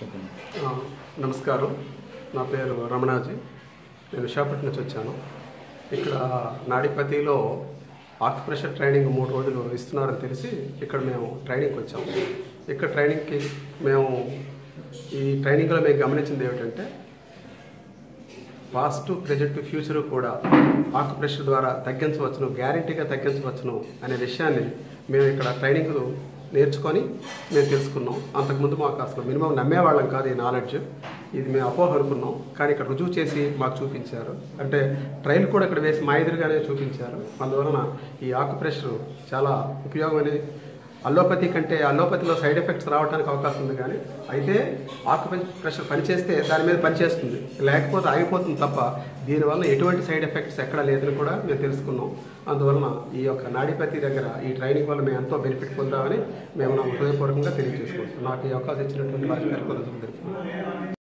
చెప్పండి ఆ, నమస్కారం నా పేరు రమణాజీ నేను విశాఖపట్నం నుంచి వచ్చాను ఇక్కడ నాడిపతిలో ఆక్యుప్రెషర్ ట్రైనింగ్ మూడు రోజులు ఇస్తున్నారని తెలిసి ఇక్కడ మేము ట్రైనింగ్కి వచ్చాము ఇక్కడ ట్రైనింగ్కి మేము ఈ ట్రైనింగ్లో మేము గమనించింది ఏమిటంటే పాస్ట్ ప్రజెంట్ ఫ్యూచర్ కూడా ఆక్యుప్రెషర్ ద్వారా తగ్గించవచ్చును గ్యారంటీగా తగ్గించవచ్చును అనే విషయాన్ని మేము ఇక్కడ ట్రైనింగ్ నేర్చుకొని మేము తెలుసుకున్నాం అంతకుముందు మాకు అసలు మినిమం నమ్మేవాళ్ళం కాదు ఈ నాలెడ్జ్ ఇది మేము అపోహ అనుకున్నాం కానీ ఇక్కడ రుజువు చేసి మాకు చూపించారు అంటే ట్రైల్ కూడా ఇక్కడ వేసి మా ఎదురుగానే చూపించారు అందువలన ఈ ఆకుప్రెషర్ చాలా ఉపయోగం అనేది అల్లోపతి కంటే అల్లోపతిలో సైడ్ ఎఫెక్ట్స్ రావడానికి అవకాశం ఉంది కానీ అయితే ఆక్యుప్రెషర్ పనిచేస్తే దాని మీద పనిచేస్తుంది లేకపోతే ఆగిపోతుంది తప్ప దీనివల్ల ఎటువంటి సైడ్ ఎఫెక్ట్స్ ఎక్కడ లేదని కూడా మేము తెలుసుకున్నాం అందువలన ఈ యొక్క నాడిపతి దగ్గర ఈ ట్రైనింగ్ వల్ల మేము ఎంతో బెనిఫిట్ పొందామని మేము నా హృదయపూర్వకంగా తెలియజేసుకుంటాం నాకు ఈ అవకాశం ఇచ్చినటువంటి రాజు గారికి కృతజ్ఞతలు తెలుపుతున్నాను.